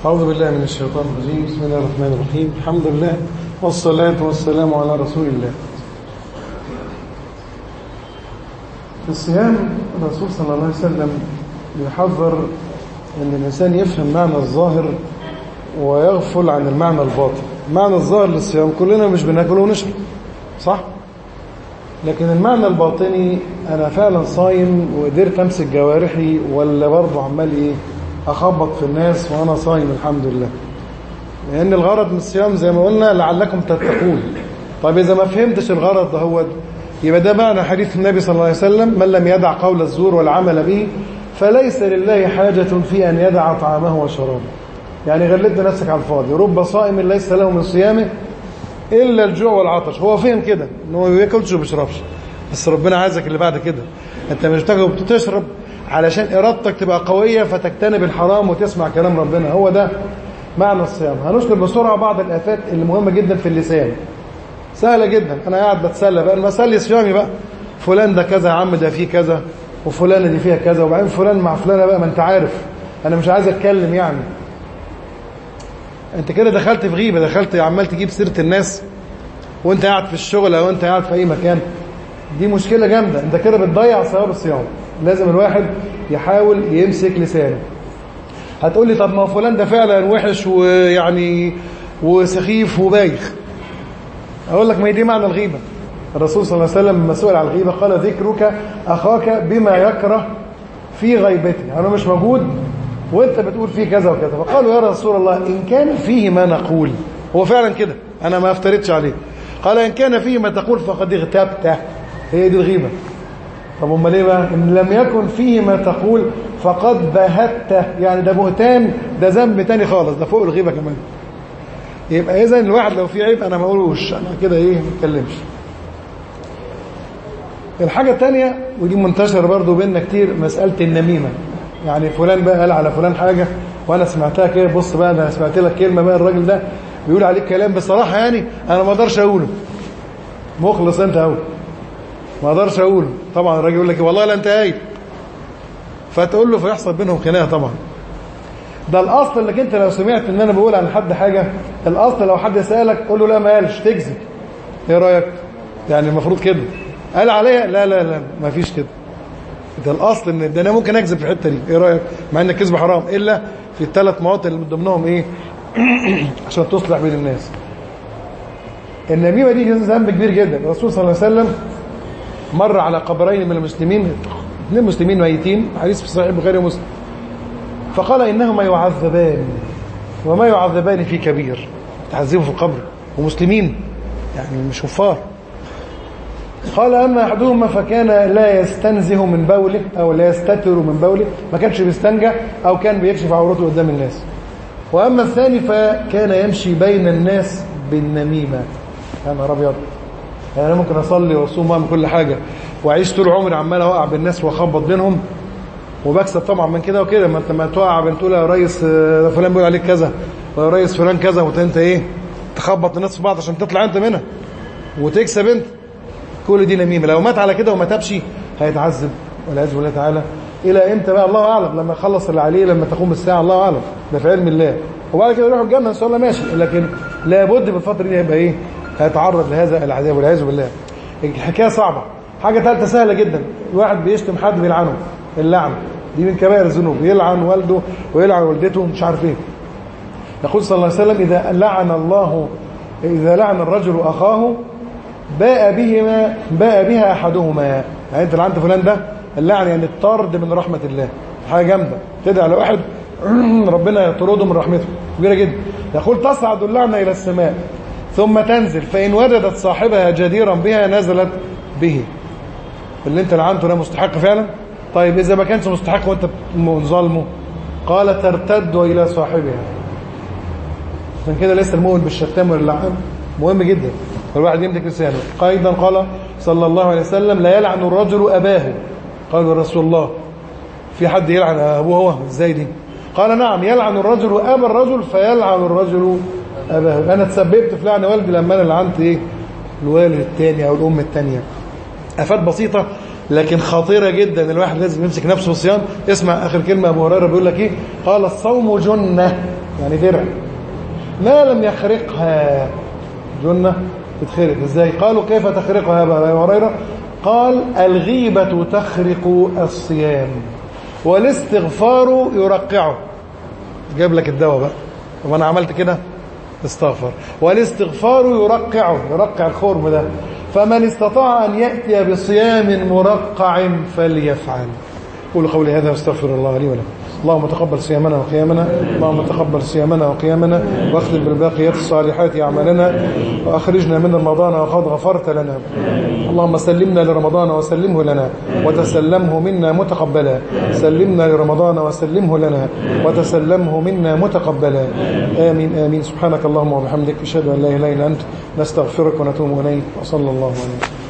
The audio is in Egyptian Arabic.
أعوذ بالله من الشيطان الرجيم بسم الله الرحمن الرحيم الحمد لله والصلاة والسلام على رسول الله في الصيام الرسول صلى الله عليه وسلم يحذر أن الإنسان يفهم معنى الظاهر ويغفل عن المعنى الباطن معنى الظاهر للصيام كلنا مش بناكل ونشرب صح؟ لكن المعنى الباطني أنا فعلا صايم وقدرت أمسك جوارحي ولا برضه عمال إيه أخبط في الناس وأنا صايم الحمد لله لأن الغرض من الصيام زي ما قلنا لعلكم تتقون طيب إذا ما فهمتش الغرض ده هو يبقى ده معنى حديث النبي صلى الله عليه وسلم من لم يدع قول الزور والعمل به فليس لله حاجة في أن يدع طعامه وشرابه يعني غلبت نفسك على الفاضي رب صائم ليس له من صيامه إلا الجوع والعطش هو فهم كده إنه ما بياكلش وما بيشربش بس ربنا عايزك اللي بعد كده أنت مش بتاكل وبتشرب علشان إرادتك تبقى قوية فتجتنب الحرام وتسمع كلام ربنا هو ده معنى الصيام هنذكر بسرعة بعض الآفات اللي مهمة جدا في اللسان سهلة جدا أنا قاعد بتسلى بقى بسلي صيامي بقى فلان ده كذا يا عم ده فيه كذا وفلانة دي فيها كذا وبعدين فلان مع فلانة بقى ما أنت عارف أنا مش عايز أتكلم يعني أنت كده دخلت في غيبة دخلت عمال تجيب سيرة الناس وأنت قاعد في الشغل أو أنت قاعد في أي مكان دي مشكلة جامدة أنت كده بتضيع ثواب الصيام لازم الواحد يحاول يمسك لسانه هتقول لي طب ما فلان ده فعلا وحش ويعني وسخيف وبايخ اقول لك ما هي دي معنى الغيبه الرسول صلى الله عليه وسلم لما سئل على الغيبه قال ذكرك اخاك بما يكره في غيبته انا مش موجود وانت بتقول فيه كذا وكذا فقالوا يا رسول الله ان كان فيه ما نقول هو فعلا كده انا ما افترضش عليه قال ان كان فيه ما تقول فقد اغتبته هي دي الغيبه طب امال ايه بقى ان لم يكن فيه ما تقول فقد بهته يعني ده بهتان ده ذنب تاني خالص ده فوق الغيبه كمان يبقى اذا الواحد لو في عيب انا ما اقولوش انا كده ايه ما اتكلمش الحاجه الثانيه ودي منتشره برضو بيننا كتير مساله النميمه يعني فلان بقى قال على فلان حاجه وانا سمعتها كده بص بقى انا سمعت لك كلمه بقى الراجل ده بيقول عليك كلام بصراحه يعني انا ما اقدرش اقوله مخلص انت قوي ما اقدرش اقوله طبعا الراجل يقول لك والله لا انت قايل فتقول له فيحصل بينهم خناقه طبعا ده الاصل انك انت لو سمعت ان انا بقول عن حد حاجه الاصل لو حد سالك قول له لا ما قالش تكذب ايه رايك يعني المفروض كده قال عليها لا لا لا ما فيش كده ده الاصل ان ده انا ممكن اكذب في الحته دي ايه رايك مع ان الكذب حرام الا في الثلاث مواطن اللي من ضمنهم ايه عشان تصلح بين الناس النميمه دي ذنب كبير جدا الرسول صلى الله عليه وسلم مر على قبرين من المسلمين اثنين مسلمين ميتين حديث في صحيح البخاري ومسلم فقال انهما يعذبان وما يعذبان في كبير تعذبوا في القبر ومسلمين يعني مش كفار قال اما احدهما فكان لا يستنزه من بوله او لا يستتر من بوله ما كانش بيستنجى او كان بيكشف عورته قدام الناس واما الثاني فكان يمشي بين الناس بالنميمه يا نهار ابيض يعني انا ممكن اصلي واصوم واعمل كل حاجه واعيش طول عمري عمال اوقع بالناس واخبط بينهم وبكسب طبعا من كده وكده ما انت ما توقع بنت تقول يا ريس فلان بيقول عليك كذا ويا ريس فلان كذا وانت ايه تخبط الناس في بعض عشان تطلع انت منها وتكسب انت كل دي نميمه لو مات على كده وما تابش هيتعذب والعياذ بالله تعالى الى امتى بقى الله اعلم لما يخلص اللي عليه لما تقوم الساعه الله اعلم ده في علم الله وبعد كده يروح الجنه ان شاء الله ماشي لكن لابد في الفتره دي هيبقى ايه هيتعرض لهذا العذاب والعياذ بالله الحكايه صعبه حاجه ثالثه سهله جدا الواحد بيشتم حد بيلعنه اللعن دي من كبائر الذنوب يلعن والده ويلعن والدته مش عارف ايه يقول صلى الله عليه وسلم اذا لعن الله اذا لعن الرجل اخاه باء بهما باء بها احدهما يعني انت لعنت فلان ده اللعن يعني الطرد من رحمه الله حاجه جامده تدعي على واحد ربنا يطرده من رحمته كبيره جدا يقول تصعد اللعنه الى السماء ثم تنزل فإن وجدت صاحبها جديرا بها نزلت به اللي انت لعنته ده مستحق فعلا طيب إذا ما كانش مستحق وانت ظالمه قال ترتد إلى صاحبها عشان كده لسه المؤمن بالشتام واللعان مهم جدا الواحد يملك لسانه أيضا قال صلى الله عليه وسلم لا يلعن الرجل أباه قال رسول الله في حد يلعن أبوه هو ازاي دي قال نعم يلعن الرجل أبا الرجل فيلعن الرجل أباه أنا تسببت في لعن والدي لما أنا لعنت إيه الوالد الثاني أو الأم الثانية أفات بسيطة لكن خطيرة جدا الواحد لازم يمسك نفسه في الصيام اسمع آخر كلمة أبو هريرة بيقول لك إيه قال الصوم جنة يعني درع ما لم يخرقها جنة تتخرق ازاي قالوا كيف تخرقها بقى يا هريرة قال الغيبة تخرق الصيام والاستغفار يرقعه جاب لك الدواء بقى طب انا عملت كده استغفر والاستغفار يرقعه يرقع الخرم ده فمن استطاع أن يأتي بصيام مرقع فليفعل قولوا قولي هذا واستغفر الله لي ولكم اللهم تقبل صيامنا وقيامنا اللهم تقبل صيامنا وقيامنا واختم بالباقيات الصالحات أعمالنا وأخرجنا من رمضان وقد غفرت لنا اللهم سلمنا لرمضان وسلمه لنا وتسلمه منا متقبلا سلمنا لرمضان وسلمه لنا وتسلمه منا متقبلا آمين آمين سبحانك اللهم وبحمدك أشهد أن لا إله إلا أنت نستغفرك ونتوب إليك وصلى الله عليه وسلم